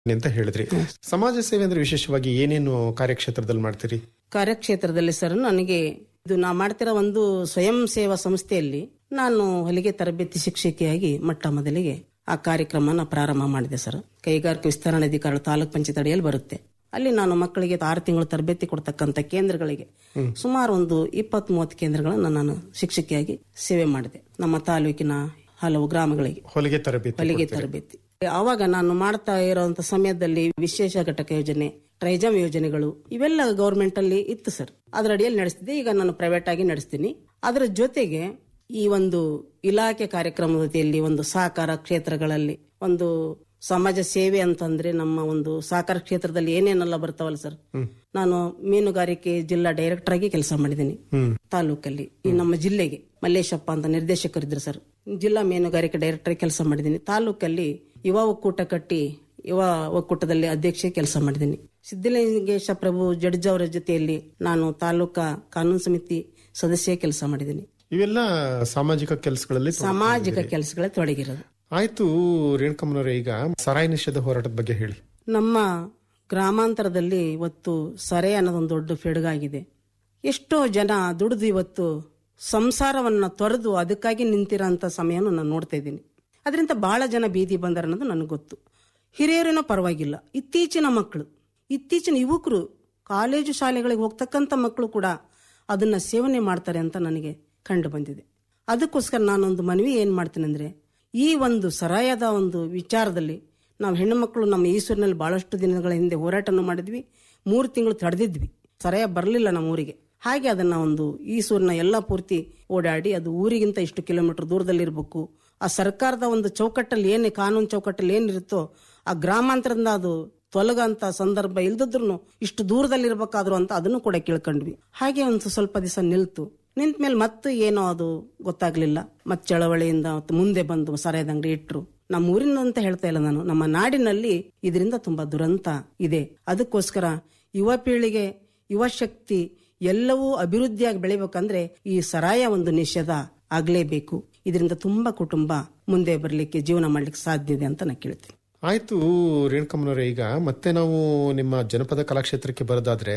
ಅಂತ ಹೇಳಿದ್ರಿ ಸಮಾಜ ಸೇವೆ ಅಂದ್ರೆ ವಿಶೇಷವಾಗಿ ಏನೇನು ಕಾರ್ಯಕ್ಷೇತ್ರದಲ್ಲಿ ಮಾಡ್ತೀರಿ ಕಾರ್ಯಕ್ಷೇತ್ರದಲ್ಲಿ ಸರ್ ನನಗೆ ಇದು ನಾ ಮಾಡ್ತಿರೋ ಒಂದು ಸ್ವಯಂ ಸೇವಾ ಸಂಸ್ಥೆಯಲ್ಲಿ ನಾನು ಹೊಲಿಗೆ ತರಬೇತಿ ಶಿಕ್ಷಕಿಯಾಗಿ ಮೊಟ್ಟ ಮೊದಲಿಗೆ ಆ ಕಾರ್ಯಕ್ರಮನ ಪ್ರಾರಂಭ ಮಾಡಿದೆ ಸರ್ ಕೈಗಾರಿಕಾ ವಿಸ್ತರಣಾಧಿಕಾರಿ ತಾಲೂಕ್ ಪಂಚಾಯತ್ ಅಡಿಯಲ್ಲಿ ಬರುತ್ತೆ ಅಲ್ಲಿ ನಾನು ಮಕ್ಕಳಿಗೆ ಆರು ತಿಂಗಳು ತರಬೇತಿ ಕೊಡ್ತಕ್ಕಂಥ ಕೇಂದ್ರಗಳಿಗೆ ಸುಮಾರು ಒಂದು ಇಪ್ಪತ್ತ್ ಮೂವತ್ತು ಕೇಂದ್ರಗಳನ್ನು ನಾನು ಶಿಕ್ಷಕಿಯಾಗಿ ಸೇವೆ ಮಾಡಿದೆ ನಮ್ಮ ತಾಲೂಕಿನ ಹಲವು ಗ್ರಾಮಗಳಿಗೆ ಹೊಲಿಗೆ ತರಬೇತಿ ಹೊಲಿಗೆ ತರಬೇತಿ ಆವಾಗ ನಾನು ಮಾಡ್ತಾ ಇರುವಂತ ಸಮಯದಲ್ಲಿ ವಿಶೇಷ ಘಟಕ ಯೋಜನೆ ಟ್ರೈಜಮ್ ಯೋಜನೆಗಳು ಇವೆಲ್ಲ ಗೌರ್ಮೆಂಟ್ ಅಲ್ಲಿ ಇತ್ತು ಸರ್ ಅದರ ಅಡಿಯಲ್ಲಿ ನಡೆಸ್ತಿದ್ದೆ ಈಗ ನಾನು ಪ್ರೈವೇಟ್ ಆಗಿ ನಡೆಸ್ತೀನಿ ಅದರ ಜೊತೆಗೆ ಈ ಒಂದು ಇಲಾಖೆ ಕಾರ್ಯಕ್ರಮದ ಜೊತೆಯಲ್ಲಿ ಒಂದು ಸಹಕಾರ ಕ್ಷೇತ್ರಗಳಲ್ಲಿ ಒಂದು ಸಮಾಜ ಸೇವೆ ಅಂತಂದ್ರೆ ನಮ್ಮ ಒಂದು ಸಹಕಾರ ಕ್ಷೇತ್ರದಲ್ಲಿ ಏನೇನೆಲ್ಲ ಬರ್ತಾವಲ್ಲ ಸರ್ ನಾನು ಮೀನುಗಾರಿಕೆ ಜಿಲ್ಲಾ ಡೈರೆಕ್ಟರ್ ಆಗಿ ಕೆಲಸ ಮಾಡಿದ್ದೀನಿ ತಾಲೂಕಲ್ಲಿ ಈ ನಮ್ಮ ಜಿಲ್ಲೆಗೆ ಮಲ್ಲೇಶಪ್ಪ ಅಂತ ನಿರ್ದೇಶಕರಿದ್ರು ಸರ್ ಜಿಲ್ಲಾ ಮೀನುಗಾರಿಕೆ ಡೈರೆಕ್ಟರ್ ಕೆಲಸ ಮಾಡಿದ್ದೀನಿ ತಾಲೂಕಲ್ಲಿ ಯುವ ಒಕ್ಕೂಟ ಕಟ್ಟಿ ಯುವ ಒಕ್ಕೂಟದಲ್ಲಿ ಅಧ್ಯಕ್ಷ ಕೆಲಸ ಮಾಡಿದ್ದೀನಿ ಸಿದ್ದಲಿಂಗೇಶ ಪ್ರಭು ಜಡ್ಜ್ ಅವರ ಜೊತೆಯಲ್ಲಿ ನಾನು ತಾಲೂಕಾ ಕಾನೂನು ಸಮಿತಿ ಸದಸ್ಯ ಕೆಲಸ ಮಾಡಿದ್ದೀನಿ ಇವೆಲ್ಲ ಸಾಮಾಜಿಕ ಕೆಲಸಗಳಲ್ಲಿ ತೊಡಗಿದ್ದೀರಿ. ಸಾಮಾಜಿಕ ಕೆಲಸಗಳ ತೊಡಗಿರೋದು ಆಯ್ತು ರೇಣುಕಮ್ಮನವರೇ ಈಗ ಸರಾಯಿ ನಿಷೇಧ ಹೋರಾಟದ ಬಗ್ಗೆ ಹೇಳಿ ನಮ್ಮ ಗ್ರಾಮಾಂತರದಲ್ಲಿ ಇವತ್ತು ಸರೆ ಅನ್ನೋದೊಂದು ದೊಡ್ಡ ಫೆಡಗಾಗಿದೆ ಎಷ್ಟೋ ಜನ ದುಡಿದು ಇವತ್ತು ಸಂಸಾರವನ್ನ ತೊರೆದು ಅದಕ್ಕಾಗಿ ನಿಂತಿರೋಂಥ ಸಮಯನೂ ನಾನು ನೋಡ್ತಾ ಇದ್ದೀನಿ ಅದರಿಂದ ಬಹಳ ಜನ ಬೀದಿ ಬಂದರ ಅನ್ನೋದು ನನಗೆ ಗೊತ್ತು ಹಿರಿಯರೇನೋ ಪರವಾಗಿಲ್ಲ ಇತ್ತೀಚಿನ ಮಕ್ಕಳು ಇತ್ತೀಚಿನ ಯುವಕರು ಕಾಲೇಜು ಶಾಲೆಗಳಿಗೆ ಹೋಗ್ತಕ್ಕಂಥ ಮಕ್ಕಳು ಕೂಡ ಅದನ್ನ ಸೇವನೆ ಮಾಡ್ತಾರೆ ಅಂತ ನನಗೆ ಕಂಡು ಬಂದಿದೆ ಅದಕ್ಕೋಸ್ಕರ ನಾನೊಂದು ಮನವಿ ಏನ್ ಮಾಡ್ತೀನಿ ಅಂದ್ರೆ ಈ ಒಂದು ಸರಾಯದ ಒಂದು ವಿಚಾರದಲ್ಲಿ ನಾವು ಹೆಣ್ಣು ಮಕ್ಕಳು ನಮ್ಮ ಈಶ್ವರಿನಲ್ಲಿ ಬಹಳಷ್ಟು ದಿನಗಳ ಹಿಂದೆ ಹೋರಾಟವನ್ನು ಮಾಡಿದ್ವಿ ಮೂರು ತಿಂಗಳು ತಡೆದಿದ್ವಿ ಸರಾಯ ಬರಲಿಲ್ಲ ನಮ್ಮ ಊರಿಗೆ ಹಾಗೆ ಅದನ್ನ ಒಂದು ಈಸೂರಿನ ಎಲ್ಲ ಪೂರ್ತಿ ಓಡಾಡಿ ಅದು ಊರಿಗಿಂತ ಇಷ್ಟು ಕಿಲೋಮೀಟರ್ ದೂರದಲ್ಲಿರ್ಬೇಕು ಆ ಸರ್ಕಾರದ ಒಂದು ಚೌಕಟ್ಟಲ್ಲಿ ಏನು ಕಾನೂನು ಚೌಕಟ್ಟಲ್ಲಿ ಏನಿರುತ್ತೋ ಆ ಗ್ರಾಮಾಂತರದಿಂದ ಅದು ತೊಲಗಂತ ಸಂದರ್ಭ ಇಲ್ದಿದ್ರು ಇಷ್ಟು ದೂರದಲ್ಲಿರ್ಬೇಕಾದ್ರು ಅಂತ ಅದನ್ನು ಕೂಡ ಕೇಳ್ಕೊಂಡ್ವಿ ಹಾಗೆ ಒಂದು ಸ್ವಲ್ಪ ದಿವಸ ನಿಲ್ತು ನಿಂತ ಮೇಲೆ ಮತ್ತೆ ಏನೋ ಅದು ಗೊತ್ತಾಗ್ಲಿಲ್ಲ ಮತ್ ಚಳವಳಿಯಿಂದ ಮತ್ತೆ ಮುಂದೆ ಬಂದು ಸರಾಯದ ಅಂಗಡಿ ಇಟ್ರು ನಮ್ಮ ಊರಿನ ಅಂತ ಹೇಳ್ತಾ ಇಲ್ಲ ನಾನು ನಮ್ಮ ನಾಡಿನಲ್ಲಿ ಇದರಿಂದ ತುಂಬಾ ದುರಂತ ಇದೆ ಅದಕ್ಕೋಸ್ಕರ ಯುವ ಪೀಳಿಗೆ ಯುವ ಶಕ್ತಿ ಎಲ್ಲವೂ ಅಭಿವೃದ್ಧಿಯಾಗಿ ಬೆಳಿಬೇಕಂದ್ರೆ ಈ ಸರಾಯ ಒಂದು ನಿಷೇಧ ಆಗ್ಲೇಬೇಕು ಇದರಿಂದ ತುಂಬಾ ಕುಟುಂಬ ಮುಂದೆ ಬರ್ಲಿಕ್ಕೆ ಜೀವನ ಮಾಡ್ಲಿಕ್ಕೆ ಸಾಧ್ಯ ಇದೆ ಅಂತ ನಾನು ಕೇಳ್ತೀನಿ ಆಯ್ತು ರೇಣುಕಮ್ಮನವರೇ ಈಗ ಮತ್ತೆ ನಾವು ನಿಮ್ಮ ಜನಪದ ಕಲಾಕ್ಷೇತ್ರಕ್ಕೆ ಬರೋದಾದ್ರೆ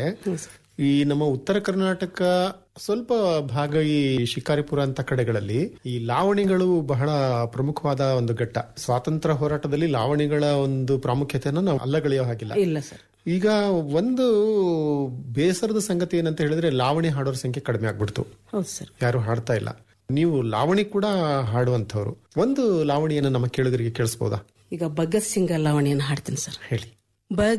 ಈ ನಮ್ಮ ಉತ್ತರ ಕರ್ನಾಟಕ ಸ್ವಲ್ಪ ಭಾಗ ಈ ಶಿಕಾರಿಪುರ ಅಂತ ಕಡೆಗಳಲ್ಲಿ ಈ ಲಾವಣಿಗಳು ಬಹಳ ಪ್ರಮುಖವಾದ ಒಂದು ಘಟ್ಟ ಸ್ವಾತಂತ್ರ್ಯ ಹೋರಾಟದಲ್ಲಿ ಲಾವಣಿಗಳ ಒಂದು ಪ್ರಾಮುಖ್ಯತೆಯನ್ನು ನಾವು ಅಲ್ಲಗಳೆಯೋ ಹಾಗಿಲ್ಲ ಇಲ್ಲ ಸರ್ ಈಗ ಒಂದು ಬೇಸರದ ಸಂಗತಿ ಏನಂತ ಹೇಳಿದ್ರೆ ಲಾವಣಿ ಹಾಡೋರ ಸಂಖ್ಯೆ ಕಡಿಮೆ ಆಗ್ಬಿಡ್ತು ಹೌದು ಸರ್ ಯಾರು ಹಾಡ್ತಾ ಇಲ್ಲ ನೀವು ಲಾವಣಿ ಕೂಡ ಹಾಡುವಂತವ್ರು ಒಂದು ಲಾವಣಿಯನ್ನು ನಮ್ಮ ಕೇಳುಗರಿಗೆ ಕೇಳಿಸ್ಬೋದಾ ಈಗ ಭಗತ್ ಸಿಂಗ್ ಲಾವಣಿಯನ್ನು ಹಾಡ್ತೀನಿ ಸರ್ ಹೇಳಿ ಭಗತ್